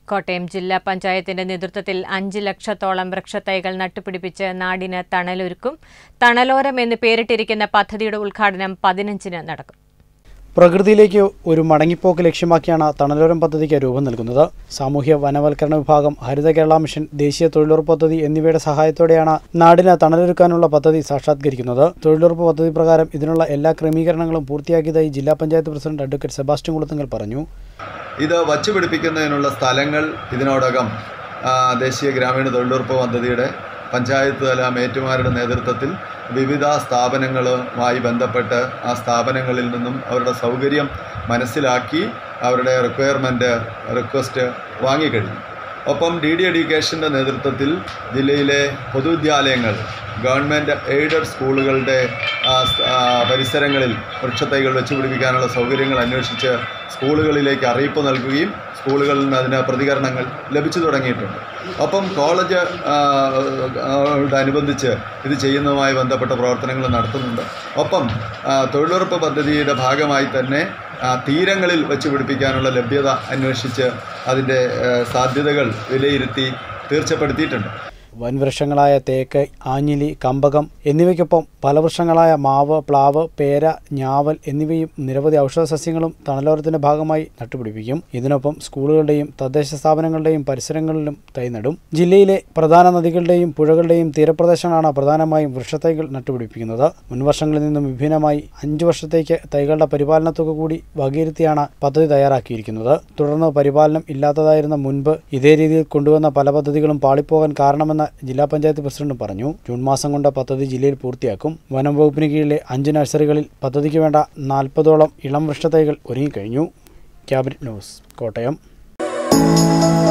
കോട്ടയം ജില്ലാ പഞ്ചായത്തിന്റെ നേതൃത്വത്തിൽ അഞ്ച് ലക്ഷത്തോളം വൃക്ഷത്തൈകൾ നട്ടുപിടിപ്പിച്ച് നാടിന് തണലൊരുക്കും തണലോരം എന്ന് പേരിട്ടിരിക്കുന്ന പദ്ധതിയുടെ ഉദ്ഘാടനം പതിനഞ്ചിന് നടക്കും പ്രകൃതിയിലേക്ക് ഒരു മടങ്ങിപ്പോക്ക് ലക്ഷ്യമാക്കിയാണ് തണലോരം പദ്ധതിക്ക് രൂപം നൽകുന്നത് സാമൂഹ്യ വനവൽക്കരണ വിഭാഗം ഹരിത കേരള മിഷൻ ദേശീയ തൊഴിലുറപ്പ് പദ്ധതി എന്നിവയുടെ സഹായത്തോടെയാണ് നാടിന് തണലൊരുക്കാനുള്ള പദ്ധതി സാക്ഷാത്കരിക്കുന്നത് തൊഴിലുറപ്പ് പദ്ധതി പ്രകാരം ഇതിനുള്ള എല്ലാ ക്രമീകരണങ്ങളും പൂർത്തിയാക്കിയതായി ജില്ലാ panchayat president advocate Sebastian Kulathungal പറഞ്ഞു ഇത് വച്ചുപിടിപ്പിക്കുന്നതിനുള്ള സ്ഥലങ്ങൾ ഇതിനോടകം ആ, ദേശീയ ഗ്രാമീണ തൊഴിലുറപ്പ് പദ്ധതിയുടെ പഞ്ചായത്ത് തല മേറ്റുമാരുടെ നേതൃത്വത്തിൽ വിവിധ സ്ഥാപനങ്ങളുമായി ബന്ധപ്പെട്ട് ആ സ്ഥാപനങ്ങളിൽ നിന്നും അവരുടെ സൗകര്യം മനസ്സിലാക്കി അവരുടെ റിക്വയർമെൻറ്റ് റിക്വസ്റ്റ് വാങ്ങിക്കഴിഞ്ഞു ഒപ്പം ഡി ഡി എഡ്യൂക്കേഷൻ്റെ നേതൃത്വത്തിൽ ജില്ലയിലെ പൊതുവിദ്യാലയങ്ങൾ ഗവൺമെൻറ് എയ്ഡഡ് സ്കൂളുകളുടെ ആ, സ്- ആ, പരിസരങ്ങളിൽ വൃക്ഷത്തൈകൾ വെച്ച് പിടിപ്പിക്കാനുള്ള സൗകര്യങ്ങൾ അന്വേഷിച്ച് സ്കൂളുകളിലേക്ക് അറിയിപ്പ് നൽകുകയും സ്കൂളുകളിൽ നിന്ന് അതിന് പ്രതികരണങ്ങൾ ലഭിച്ചു തുടങ്ങിയിട്ടുണ്ട് ഒപ്പം കോളേജ് ആ, ആ, ോടനുബന്ധിച്ച് ഇത് ചെയ്യുന്നതുമായി ബന്ധപ്പെട്ട പ്രവർത്തനങ്ങൾ നടത്തുന്നുണ്ട് ഒപ്പം ആ, തൊഴിലുറപ്പ് പദ്ധതിയുടെ ഭാഗമായി തന്നെ ആ, തീരങ്ങളിൽ വെച്ച് പിടിപ്പിക്കാനുള്ള ലഭ്യത അന്വേഷിച്ച് അതിൻ്റെ ആ, സാധ്യതകൾ വിലയിരുത്തി തീർച്ചപ്പെടുത്തിയിട്ടുണ്ട് വൻവൃക്ഷങ്ങളായ തേക്ക് ആഞ്ഞിലി കമ്പകം എന്നിവയ്ക്കൊപ്പം ഫലവൃക്ഷങ്ങളായ മാവ് പ്ലാവ് പേര ഞാവൽ എന്നിവയും നിരവധി ഔഷധ സസ്യങ്ങളും തണലോരത്തിന്റെ ഭാഗമായി നട്ടുപിടിപ്പിക്കും ഇതിനൊപ്പം സ്കൂളുകളുടെയും തദ്ദേശ സ്ഥാപനങ്ങളുടെയും പരിസരങ്ങളിലും തൈ നടും ജില്ലയിലെ പ്രധാന നദികളുടെയും പുഴകളുടെയും തീരപ്രദേശങ്ങളാണ് പ്രധാനമായും വൃക്ഷത്തൈകൾ നട്ടുപിടിപ്പിക്കുന്നത് മുൻവർഷങ്ങളിൽ നിന്നും വിഭിന്നമായി അഞ്ചു വർഷത്തേക്ക് തൈകളുടെ പരിപാലന തുക കൂടി വകയിരുത്തിയാണ് പദ്ധതി തയ്യാറാക്കിയിരിക്കുന്നത് തുടർന്ന് പരിപാലനം ഇല്ലാത്തതായിരുന്ന മുൻപ് ഇതേ രീതിയിൽ കൊണ്ടുവന്ന പല പദ്ധതികളും പാളിപ്പോകാൻ കാരണമെന്ന് ജില്ലാ പഞ്ചായത്ത് പ്രസിഡന്റ് പറഞ്ഞു ജൂൺ മാസം കൊണ്ട് പദ്ധതി ജില്ലയിൽ പൂർത്തിയാക്കും വനം വകുപ്പിന് കീഴിലെ അഞ്ച് നഴ്സറികളിൽ പദ്ധതിക്ക് വേണ്ട നാൽപ്പതോളം ഇളം വൃക്ഷത്തൈകൾ ഒരുങ്ങിക്കഴിഞ്ഞു ക്യാബിനറ്റ് ന്യൂസ് കോട്ടയം